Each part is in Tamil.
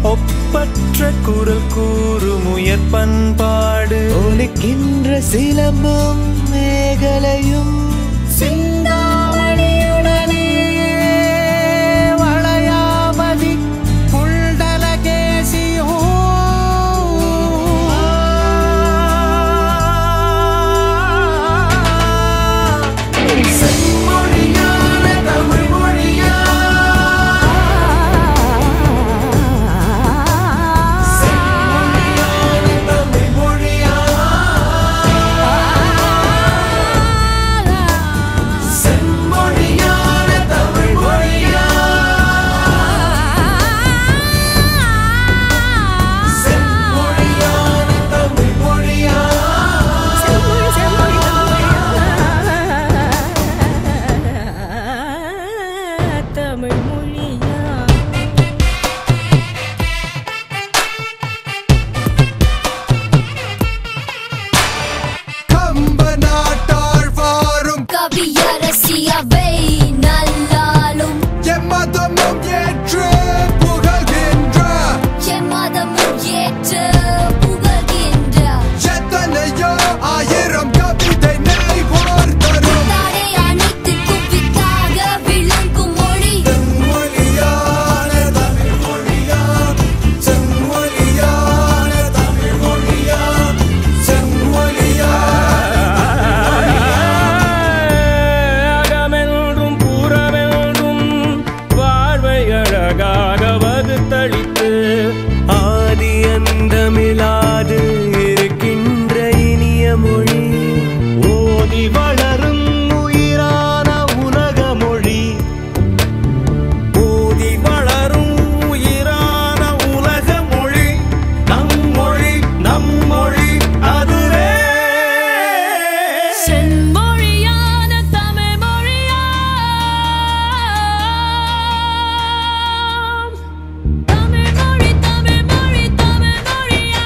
ஒப்பற்ற குரல் கூறும் உயர் பண்பாடு ஒலிக்கின்ற சிலம்பும் மேகலையும் சிந்தாமணியுடனே வளையாமதி செம்மொழியான தமிழ் மொழியா செம்மொழியான தமிழ் மொழியா செம்மொழியான தமிழ் மொழியா செம்மொழியான தமிழ் மொழியா தமிழ் மொழியா கம்ப நாட்டார் வாரும் கவியரசியவை நல்லாலும் எம்மதமும் ஏற்று புகழ்கின்ற எம்மதமும் ஏற்று புகழ்கின்ற எத்தனையோ ஆயிரம் கவிதை நெய்வோர் தரும் தாடை அனைத்து குவிக்காக விளங்கும் மொழி செம்மொழியான தமிழ் மொழியா செம்மொழியான தமிழ் மொழியா செம்மொழியா அகமென்றும் புறமென்றும் வாழ்வை அழகாக வகுத்தளித்து ஆதி அந்தமிலாது இருக்கின்ற இனிய மொழி ஓதி வளரும் உயிரான உலக மொழி ஓதி வளரும் உயிரான உலக மொழி நம் மொழி நம் மொழி அதுவே செம்மொழியான தமிழ் மொழியா தமிழ் மொழி தமிழ் மொழி தமிழ் மொழியா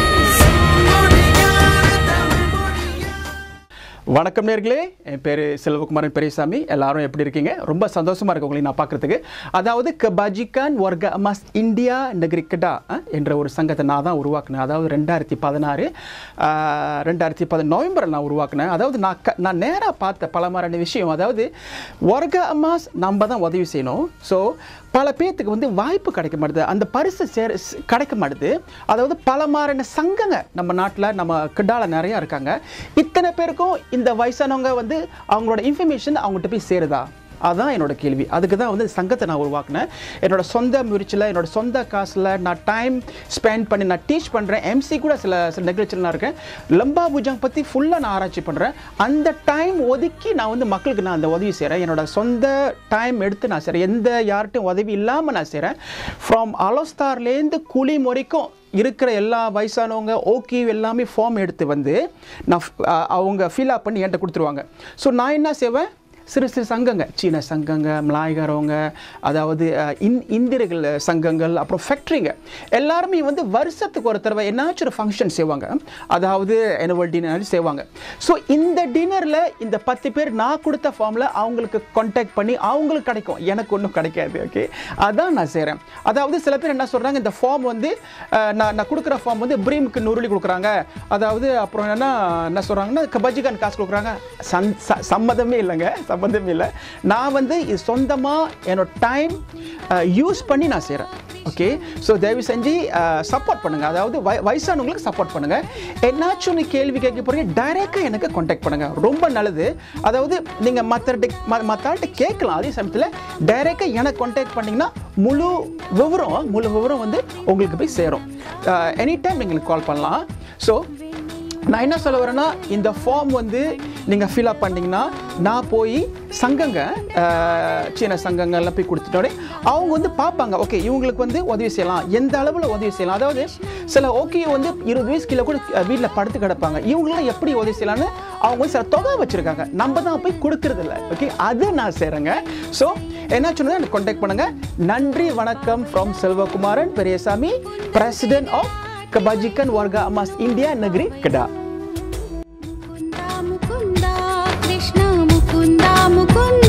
வணக்கம் நேர்களே என் பேர் செல்வகுமாரன் பெரியசாமி எல்லாரும் எப்படி இருக்கீங்க ரொம்ப சந்தோஷமா இருக்கு உங்களை நான் பார்க்கறதுக்கு அதாவது கபாஜிகான் வர்க்க அமாஸ் இந்தியா நகரிக்கடா அஹ், என்ற ஒரு சங்கத்தை நான் தான் உருவாக்கினேன் அதாவது ரெண்டாயிரத்தி பதினாறு ரெண்டாயிரத்தி பதி நவம்பரில் நான் உருவாக்கினேன் அதாவது நான் க நான் நேராக பார்த்த பலமாரான விஷயம் அதாவது வர்க்க அமாஸ் நம்ம தான் உதவி செய்யணும் ஸோ பல பேர்த்துக்கு வந்து வாய்ப்பு கிடைக்க மாட்டுது அந்த பரிசு சேர ஸ்- கிடைக்க மாட்டுது அதாவது பல மாறின சங்கங்க நம்ம நாட்டில் நம்ம கிடால நிறையா இருக்காங்க இத்தனை பேருக்கும் இந்த வயசானவங்க வந்து அவங்களோட இன்ஃபர்மேஷன் அவங்ககிட்ட போய் சேருதா அதுதான் என்னோட கேள்வி அதுக்கு தான் வந்து சங்கத்தை நான் உருவாக்கினேன் என்னோட சொந்த முயற்சியில் என்னோட சொந்த காசில் நான் டைம் ஸ்பெண்ட் பண்ணி நான் டீச் பண்ணுறேன் எம்சி கூட சில சில நிகழ்ச்சியில் நான் இருக்கேன் லம்பா பூஜாங் பற்றி ஃபுல்லாக நான் ஆராய்ச்சி பண்ணுறேன் அந்த டைம் ஒதுக்கி நான் வந்து மக்களுக்கு நான் அந்த உதவி செய்கிறேன் என்னோட சொந்த டைம் எடுத்து நான் செய்கிறேன் எந்த யார்கிட்டையும் உதவி இல்லாமல் நான் செய்கிறேன் ஃப்ரம் அலோஸ்தார்லேருந்து குழி வரைக்கும் இருக்கிற எல்லா வயசானவங்க ஓகே எல்லாமே ஃபார்ம் எடுத்து வந்து நான் ஃப்- அ- அவங்க ஃபில் பண்ணி என்கிட்ட கொடுத்துருவாங்க ஸோ நான் என்ன செய்வேன் சிறு சிறு சங்கங்க சீன சங்கங்க மலாய்காரவங்க அதாவது அஹ், இந் இந்தியர்கள் சங்கங்கள் அப்புறம் ஃபேக்ட்ரிங்க எல்லாருமே வந்து வருஷத்துக்கு ஒரு தடவை என்னாச்சும் ஒரு ஃபங்க்ஷன் செய்வாங்க அதாவது annual டின்னர் செய்வாங்க ஸோ இந்த டின்னரில் இந்த பத்து பேர் நான் கொடுத்த ஃபார்மில் அவங்களுக்கு கான்டாக்ட் பண்ணி அவங்களுக்கு கிடைக்கும் எனக்கு ஒன்றும் கிடைக்காது ஓகே அதான் நான் செய்கிறேன் அதாவது சில பேர் என்ன சொல்கிறாங்க இந்த ஃபார்ம் வந்து அஹ், நான் நான் கொடுக்குற ஃபார்ம் வந்து பிரீமுக்கு நூறுலி கொடுக்குறாங்க அதாவது அப்புறம் என்னன்னா என்ன சொல்கிறாங்கன்னா பஜ்ஜிகான் காசு கொடுக்குறாங்க சந் ச- சம்மதமே இல்லைங்க சம்மதமே இல்லை நான் வந்து இது சொந்தமாக என்னோட டைம் யூஸ் பண்ணி நான் செய்கிறேன் ஓகே ஸோ தயவு செஞ்சு சப்போர்ட் பண்ணுங்கள் அதாவது வய வயசானவங்களுக்கு சப்போர்ட் பண்ணுங்கள் என்னாச்சும் நீ கேள்வி கேட்க போகிறீங்க டைரெக்டாக எனக்கு காண்டாக்ட் பண்ணுங்கள் ரொம்ப நல்லது அதாவது நீங்கள் மற்ற மற்றாட்ட கேட்கலாம் அதே சமயத்தில் டைரெக்டாக எனக்கு காண்டாக்ட் பண்ணிங்கன்னா முழு விவரம் முழு விவரம் வந்து உங்களுக்கு போய் சேரும் எனி டைம் நீங்கள் கால் பண்ணலாம் ஸோ நான் என்ன சொல்ல வரேன்னா இந்த ஃபார்ம் வந்து நீங்கள் ஃபில் அப் பண்ணீங்கன்னா நான் போய் சங்கங்க அஹ், சீன சங்கங்கள்லாம் போய் கொடுத்துட்டோடே அவங்க வந்து பார்ப்பாங்க ஓகே இவங்களுக்கு வந்து உதவி செய்யலாம் எந்த அளவில் உதவி செய்யலாம் அதாவது சில ஓகே வந்து இருபது வயசு கீழே கூட வீட்டில் படுத்து கிடப்பாங்க இவங்களாம் எப்படி உதவி செய்யலாம்னு அவங்க வந்து சில தொகை வச்சுருக்காங்க நம்ம தான் போய் கொடுக்கறது இல்ல ஓகே அது நான் செய்கிறேங்க ஸோ என்ன சொன்னது எனக்கு கான்டாக்ட் பண்ணுங்க நன்றி வணக்கம் from Selvakumaran Periyasamy president of Kebajikan Warga Emas India Negeri Kedah. Mukunda Krishna Mukunda Mukunda